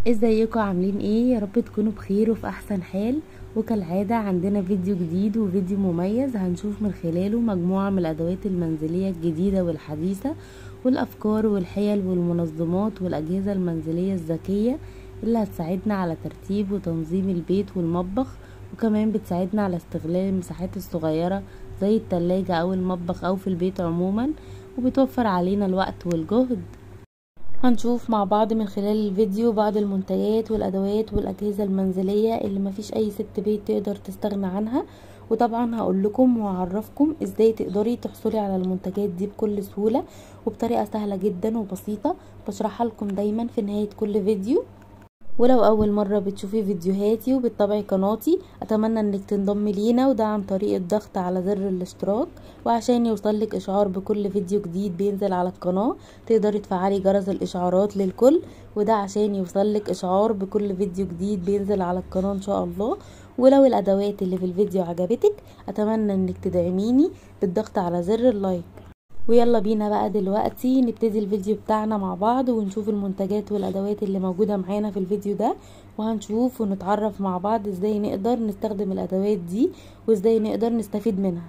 ازيكم عاملين ايه يا رب تكونوا بخير وفي احسن حال وكالعادة عندنا فيديو جديد وفيديو مميز هنشوف من خلاله مجموعة من الادوات المنزلية الجديدة والحديثة والافكار والحيل والمنظمات والاجهزة المنزلية الذكية اللي هتساعدنا على ترتيب وتنظيم البيت والمطبخ وكمان بتساعدنا على استغلال المساحات الصغيرة زي التلاجة او المطبخ او في البيت عموما وبتوفر علينا الوقت والجهد هنشوف مع بعض من خلال الفيديو بعض المنتجات والادوات والاجهزة المنزلية اللي مفيش اي ست بيت تقدر تستغنى عنها وطبعا هقول لكم وهعرفكم ازاي تقدري تحصلي على المنتجات دي بكل سهولة وبطريقة سهلة جدا وبسيطة بشرحها لكم دايما في نهاية كل فيديو ولو اول مرة بتشوفي فيديوهاتي وبتتابعي قناتي اتمنى انك تنضمي لينا وده عن طريق الضغط على زر الاشتراك وعشان يوصلك اشعار بكل فيديو جديد بينزل على القناة تقدري تفعلي جرس الاشعارات للكل وده عشان يوصلك اشعار بكل فيديو جديد بينزل على القناة ان شاء الله ولو الادوات اللي في الفيديو عجبتك اتمنى انك تدعميني بالضغط على زر اللايك ويلا بينا بقى دلوقتي نبتدي الفيديو بتاعنا مع بعض ونشوف المنتجات والادوات اللي موجودة معانا في الفيديو ده وهنشوف ونتعرف مع بعض ازاي نقدر نستخدم الادوات دي وازاي نقدر نستفيد منها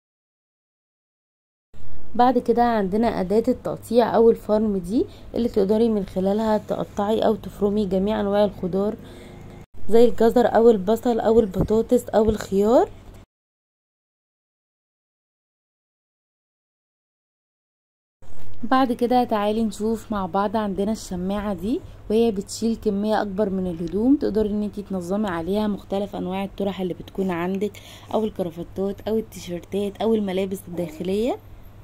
بعد كده عندنا اداة التقطيع او الفرم دي اللي تقدري من خلالها تقطعي او تفرمي جميع انواع الخضار زي الجزر او البصل او البطاطس او الخيار بعد كده تعالي نشوف مع بعض عندنا الشماعة دي وهي بتشيل كمية اكبر من الهدوم تقدري ان انتي تنظمي عليها مختلف انواع الطرح اللي بتكون عندك او الكرافتات او التيشيرتات او الملابس الداخلية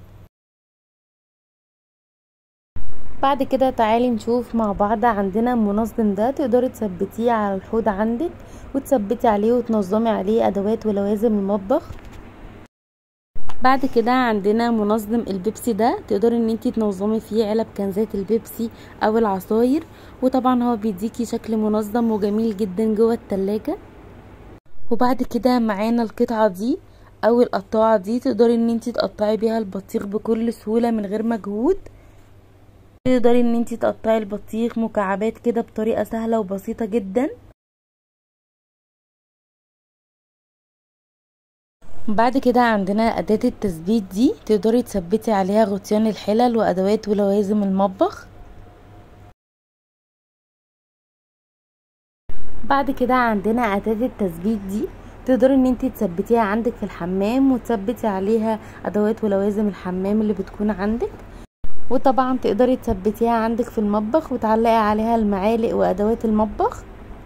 بعد كده تعالي نشوف مع بعض عندنا المنظم ده تقدري تثبتيه على الحوض عندك وتثبتي عليه وتنظمي عليه ادوات ولوازم المطبخ بعد كده عندنا منظم البيبسي ده تقدري ان انتي تنظمي فيه علب كنزات البيبسي او العصاير وطبعا هو بيديكي شكل منظم وجميل جدا جوه التلاجة وبعد كده معانا القطعة دي او القطاعة دي تقدري ان انتي تقطعي بيها البطيخ بكل سهولة من غير مجهود تقدري ان انتي تقطعي البطيخ مكعبات كده بطريقة سهلة وبسيطة جدا بعد كده عندنا أداة التثبيت دي تقدري تثبتي عليها غطيان الحلل وأدوات ولوازم المطبخ بعد كده عندنا أداة التثبيت دي تقدري ان انتي تثبتيها عندك في الحمام وتثبتي عليها أدوات ولوازم الحمام اللي بتكون عندك وطبعا تقدري تثبتيها عندك في المطبخ وتعلقي عليها المعالق وأدوات المطبخ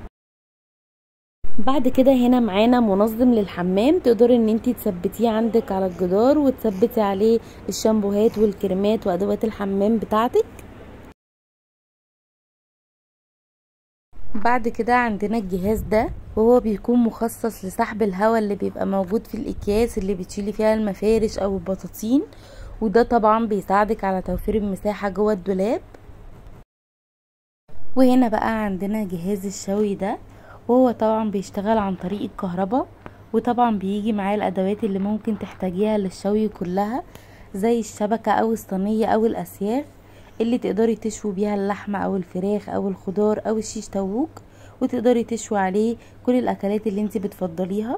بعد كده هنا معانا منظم للحمام تقدري ان انتي تثبتيه عندك على الجدار وتثبتي عليه الشامبوهات والكريمات وادوات الحمام بتاعتك بعد كده عندنا الجهاز ده وهو بيكون مخصص لسحب الهواء اللي بيبقى موجود في الاكياس اللي بتشيلي فيها المفارش او البطاطين وده طبعا بيساعدك على توفير المساحة جوه الدولاب وهنا بقى عندنا جهاز الشوي ده وهو طبعا بيشتغل عن طريق الكهرباء وطبعا بيجي معاه الادوات اللي ممكن تحتاجيها للشوي كلها زي الشبكة او الصينية او الاسياخ اللي تقدري تشوي بيها اللحمة او الفراخ او الخضار او الشيش تاووك وتقدري تشوي عليه كل الاكلات اللي انت بتفضليها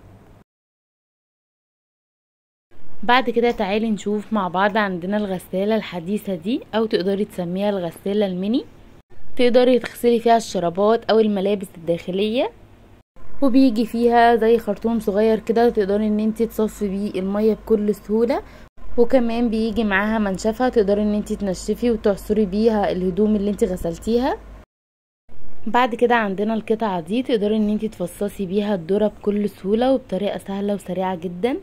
بعد كده تعالي نشوف مع بعض عندنا الغسالة الحديثة دي او تقدري تسميها الغسالة الميني تقدري تغسلي فيها الشرابات او الملابس الداخلية وبيجي فيها زي خرطوم صغير كده تقدري ان انتي تصفي بيه المية بكل سهولة وكمان بيجي معاها منشفة تقدري ان انتي تنشفي وتعصري بيها الهدوم اللي انتي غسلتيها بعد كده عندنا القطعة دي تقدري ان انتي تفصصي بيها الذرة بكل سهولة وبطريقة سهلة وسريعة جدا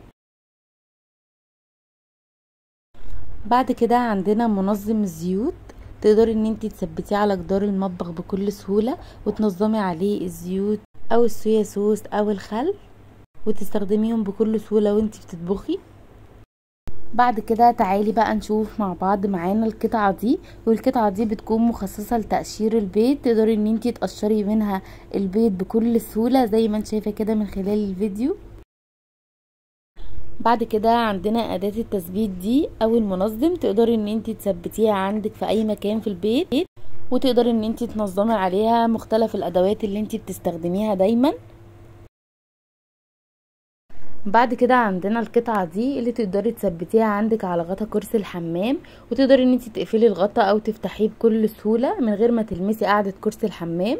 بعد كده عندنا منظم الزيوت تقدري ان انتي تثبتيه على جدار المطبخ بكل سهولة وتنظمي عليه الزيوت او الصويا صوص او الخل وتستخدميهم بكل سهولة وانتي بتطبخي بعد كده تعالي بقى نشوف مع بعض معانا القطعة دي والقطعة دي بتكون مخصصة لتقشير البيض تقدري ان انتي تقشري منها البيض بكل سهولة زي ما انت شايفة كده من خلال الفيديو بعد كده عندنا اداة التثبيت دي او المنظم تقدري ان انت تثبتيها عندك في اي مكان في البيت وتقدري ان انت تنظمي عليها مختلف الادوات اللي انت بتستخدميها دايما بعد كده عندنا القطعة دي اللي تقدري تثبتيها عندك على غطا كرسي الحمام وتقدري ان انت تقفلي الغطا او تفتحيه بكل سهولة من غير ما تلمسي قاعدة كرسي الحمام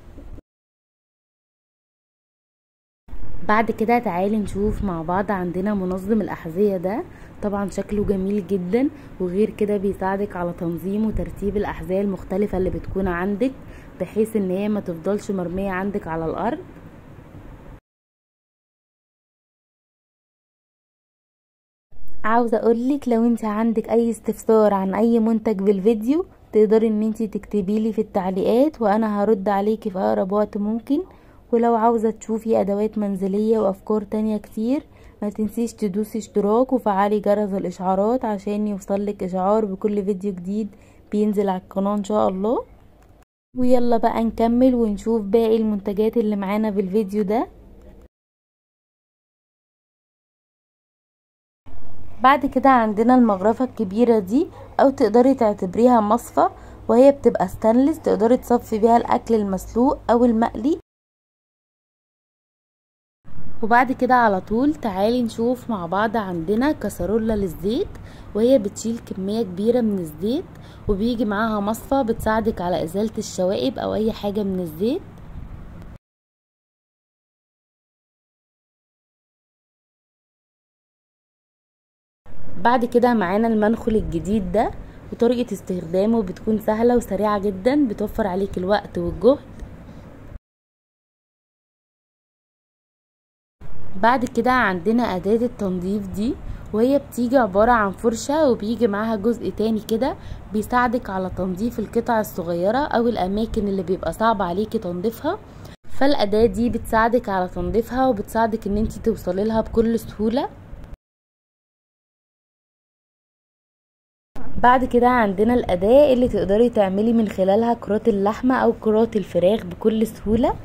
بعد كده تعالي نشوف مع بعض عندنا منظم الأحذية ده طبعا شكله جميل جدا وغير كده بيساعدك على تنظيم وترتيب الأحذية المختلفة اللي بتكون عندك بحيث ان هي ما تفضلش مرمية عندك على الأرض عاوزة اقولك لو انت عندك اي استفسار عن اي منتج بالفيديو تقدري ان انت تكتبيلي في التعليقات وانا هرد عليكي في اقرب وقت ممكن ولو عاوزة تشوفي ادوات منزلية وافكار تانية كتير ما تنسيش تدوسي اشتراك وفعلي جرس الاشعارات عشان يوصلك اشعار بكل فيديو جديد بينزل على القناة ان شاء الله ويلا بقى نكمل ونشوف باقي المنتجات اللي معانا بالفيديو ده بعد كده عندنا المغرفة الكبيرة دي او تقدري تعتبريها مصفى وهي بتبقى ستانلس تقدري تصفي بيها الاكل المسلوق او المقلي وبعد كده على طول تعالي نشوف مع بعض عندنا كسرولة للزيت وهي بتشيل كمية كبيرة من الزيت وبيجي معاها مصفى بتساعدك على ازالة الشوائب او اي حاجة من الزيت بعد كده معانا المنخل الجديد ده وطريقة استخدامه بتكون سهلة وسريعة جدا بتوفر عليك الوقت والجهد بعد كده عندنا أداة التنظيف دي وهي بتيجي عبارة عن فرشة وبيجي معاها جزء تاني كده بيساعدك على تنظيف القطع الصغيرة أو الأماكن اللي بيبقى صعب عليكي تنظيفها فالأداة دي بتساعدك على تنظيفها وبتساعدك ان انتي توصلي لها بكل سهولة بعد كده عندنا الأداة اللي تقدري تعملي من خلالها كرات اللحمة أو كرات الفراخ بكل سهولة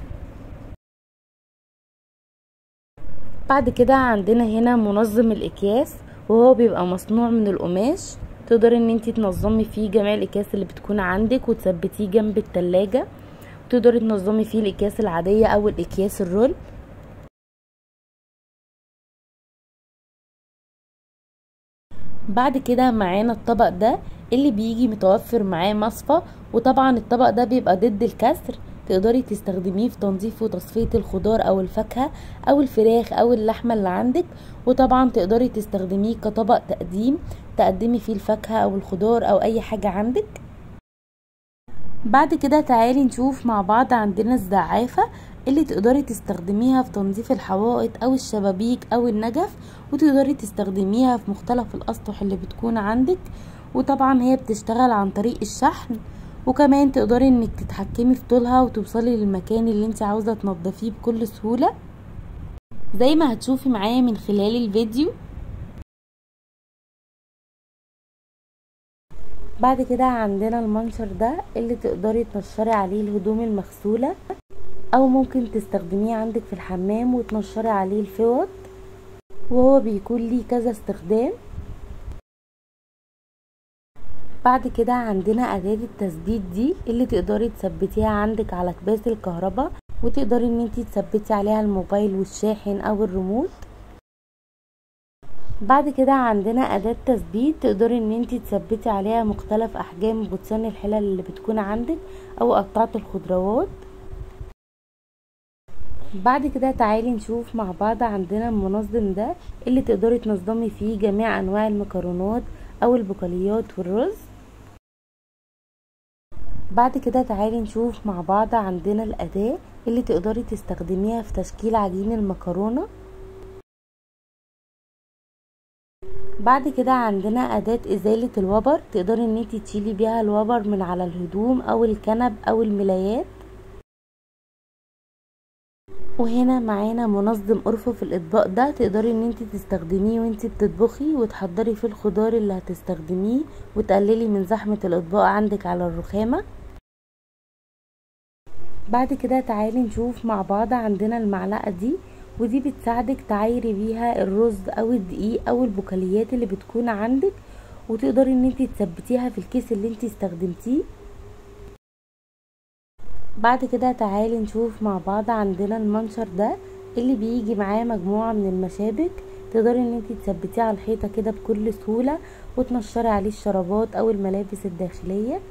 بعد كده عندنا هنا منظم الأكياس وهو بيبقى مصنوع من القماش تقدري ان انتي تنظمي فيه جميع الأكياس اللي بتكون عندك وتثبتيه جنب التلاجة تقدري تنظمي فيه الأكياس العادية أو الأكياس الرول بعد كده معانا الطبق ده اللي بيجي متوفر معاه مصفى وطبعا الطبق ده بيبقى ضد الكسر تقدري تستخدميه في تنظيف وتصفية الخضار او الفاكهة او الفراخ او اللحمة اللي عندك وطبعا تقدري تستخدميه كطبق تقديم تقدمي فيه الفاكهة او الخضار او اي حاجة عندك بعد كده تعالي نشوف مع بعض عندنا الزعافة اللي تقدري تستخدميها في تنظيف الحوائط او الشبابيك او النجف وتقدري تستخدميها في مختلف الاسطح اللي بتكون عندك وطبعا هي بتشتغل عن طريق الشحن وكمان تقدري انك تتحكمي في طولها وتوصلي للمكان اللي انت عاوزة تنظفيه بكل سهولة زي ما هتشوفي معايا من خلال الفيديو بعد كده عندنا المنشر ده اللي تقدري تنشري عليه الهدوم المغسولة او ممكن تستخدميه عندك في الحمام وتنشري عليه الفوط وهو بيكون ليه كذا استخدام بعد كده عندنا اداة التثبيت دي اللي تقدري تثبتيها عندك على كباس الكهرباء وتقدري ان انتي تثبتي عليها الموبايل والشاحن او الريموت بعد كده عندنا اداة تثبيت تقدري ان انتي تثبتي عليها مختلف احجام بطسان الحلل اللي بتكون عندك او قطعة الخضروات بعد كده تعالي نشوف مع بعض عندنا المنظم ده اللي تقدري تنظمي فيه جميع انواع المكرونات او البقوليات والرز بعد كده تعالي نشوف مع بعض عندنا الاداة اللي تقدري تستخدميها في تشكيل عجين المكرونة بعد كده عندنا اداة ازالة الوبر تقدري ان انتي تشيلي بيها الوبر من على الهدوم او الكنب او الملايات وهنا معانا منظم ارفف الاطباق ده تقدري ان انت تستخدميه وانت بتطبخي وتحضري فيه الخضار اللي هتستخدميه وتقللي من زحمة الاطباق عندك على الرخامة بعد كده تعالي نشوف مع بعض عندنا المعلقة دي ودي بتساعدك تعايري بيها الرز او الدقيق او البقوليات اللي بتكون عندك وتقدري ان انت تثبتيها في الكيس اللي انت استخدمتيه بعد كده تعالي نشوف مع بعض عندنا المنشر ده اللي بيجي معاه مجموعة من المشابك تقدري ان انت تثبتيه على الحيطة كده بكل سهولة وتنشري عليه الشرابات او الملابس الداخلية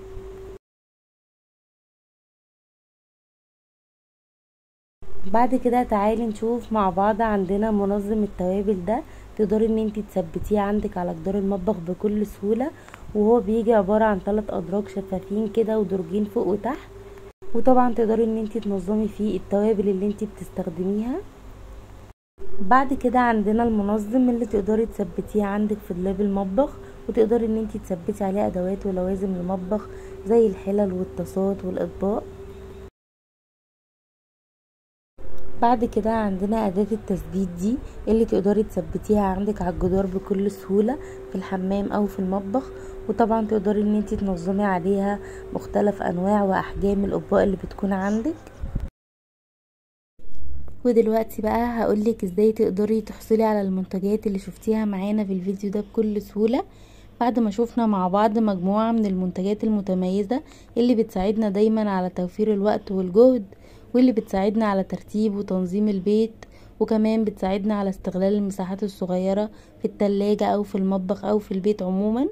بعد كده تعالي نشوف مع بعض عندنا منظم التوابل ده تقدري ان انت تثبتيه عندك على جدار المطبخ بكل سهولة وهو بيجي عبارة عن ثلاث ادراج شفافين كده ودرجين فوق وتحت وطبعا تقدري ان انت تنظمي فيه التوابل اللي انت بتستخدميها بعد كده عندنا المنظم اللي تقدري تثبتيه عندك في دولاب المطبخ وتقدري ان انت تثبتي عليه ادوات ولوازم المطبخ زي الحلل والطاسات والاطباق بعد كده عندنا أداة التثبيت دي اللي تقدري تثبتيها عندك على الجدار بكل سهولة في الحمام أو في المطبخ وطبعا تقدري ان انتي تنظمي عليها مختلف أنواع وأحجام الأطباق اللي بتكون عندك ودلوقتي بقى هقولك ازاي تقدري تحصلي على المنتجات اللي شفتيها معانا في الفيديو ده بكل سهولة بعد ما شوفنا مع بعض مجموعة من المنتجات المتميزة اللي بتساعدنا دايما على توفير الوقت والجهد واللي بتساعدنا على ترتيب وتنظيم البيت وكمان بتساعدنا على استغلال المساحات الصغيرة في التلاجة او في المطبخ او في البيت عموما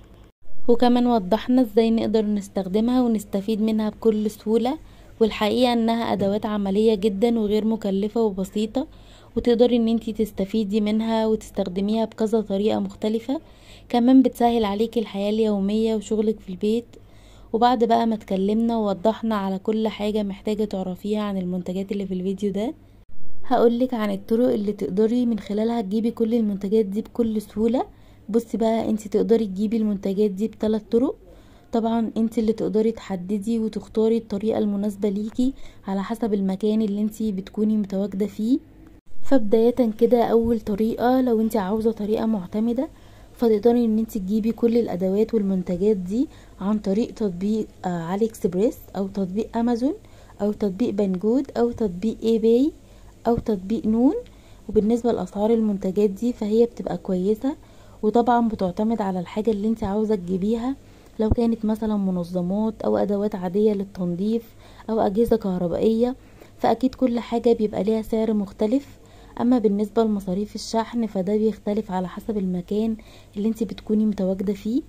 وكمان وضحنا ازاي نقدر نستخدمها ونستفيد منها بكل سهولة والحقيقة انها ادوات عملية جدا وغير مكلفة وبسيطة وتقدري ان انتي تستفيدي منها وتستخدميها بكذا طريقة مختلفة كمان بتسهل عليكي الحياة اليومية وشغلك في البيت وبعد بقى ما اتكلمنا ووضحنا على كل حاجة محتاجة تعرفيها عن المنتجات اللي في الفيديو ده هقولك عن الطرق اللي تقدري من خلالها تجيبي كل المنتجات دي بكل سهولة بصي بقى انت تقدري تجيبي المنتجات دي بثلاث طرق طبعا انت اللي تقدري تحددي وتختاري الطريقة المناسبة ليكي على حسب المكان اللي انت بتكوني متواجدة فيه فبداية كده اول طريقة لو انت عاوزة طريقة معتمدة فتقدري ان انت تجيبي كل الادوات والمنتجات دي عن طريق تطبيق علي اكسبريس او تطبيق امازون او تطبيق بنجود او تطبيق اي باي او تطبيق نون وبالنسبة لاسعار المنتجات دي فهي بتبقى كويسة وطبعا بتعتمد على الحاجة اللي انت عاوزة تجيبيها لو كانت مثلا منظمات او ادوات عادية للتنظيف او اجهزة كهربائية فاكيد كل حاجة بيبقى ليها سعر مختلف اما بالنسبة لمصاريف الشحن فده بيختلف على حسب المكان اللي انت بتكوني متواجدة فيه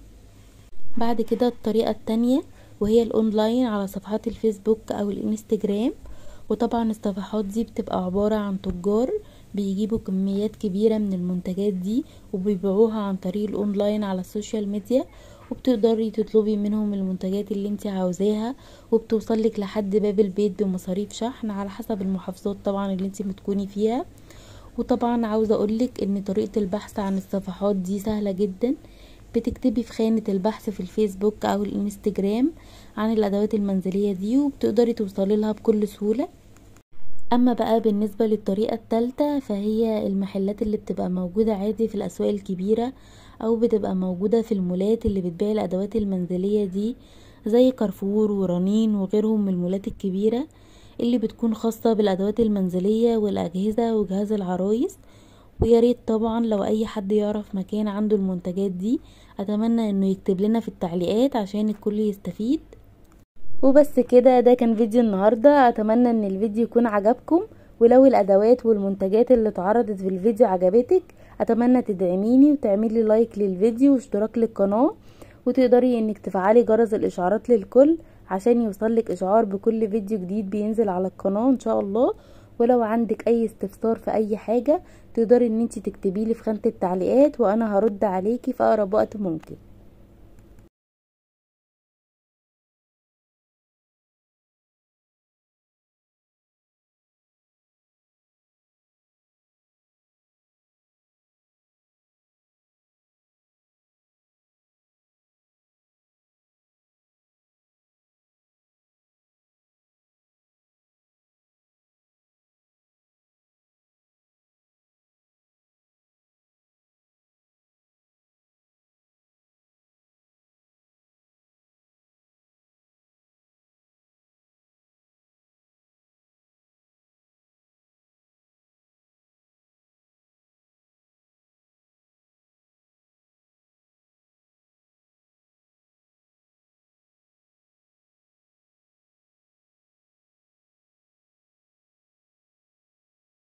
بعد كده الطريقة التانية وهي الاونلاين على صفحات الفيسبوك او الانستجرام وطبعا الصفحات دي بتبقى عبارة عن تجار بيجيبوا كميات كبيرة من المنتجات دي وبيبيعوها عن طريق الاونلاين على السوشيال ميديا وبتقدري تطلبي منهم المنتجات اللي انت عاوزاها وبتوصلك لحد باب البيت بمصاريف شحن على حسب المحافظات طبعا اللي انت بتكوني فيها وطبعا عاوزة اقولك ان طريقة البحث عن الصفحات دي سهلة جدا بتكتبي في خانة البحث في الفيسبوك او الانستجرام عن الادوات المنزلية دي وبتقدري توصلي لها بكل سهولة اما بقى بالنسبة للطريقة التالتة فهي المحلات اللي بتبقى موجودة عادي في الاسواق الكبيرة او بتبقى موجودة في المولات اللي بتبيع الادوات المنزلية دي زي كارفور ورنين وغيرهم من المولات الكبيرة اللي بتكون خاصة بالادوات المنزلية والاجهزة وجهاز العرايس وياريت طبعا لو اي حد يعرف مكان عنده المنتجات دي اتمنى انه يكتب لنا في التعليقات عشان الكل يستفيد وبس كده ده كان فيديو النهاردة اتمنى ان الفيديو يكون عجبكم ولو الادوات والمنتجات اللي اتعرضت في الفيديو عجبتك اتمنى تدعميني وتعملي لايك للفيديو واشتراك للقناة وتقدري انك تفعلي جرس الاشعارات للكل عشان يوصلك اشعار بكل فيديو جديد بينزل على القناة ان شاء الله ولو عندك اي استفسار في اي حاجة تقدري ان انت تكتبيلي في خانة التعليقات وانا هرد عليكي في اقرب وقت ممكن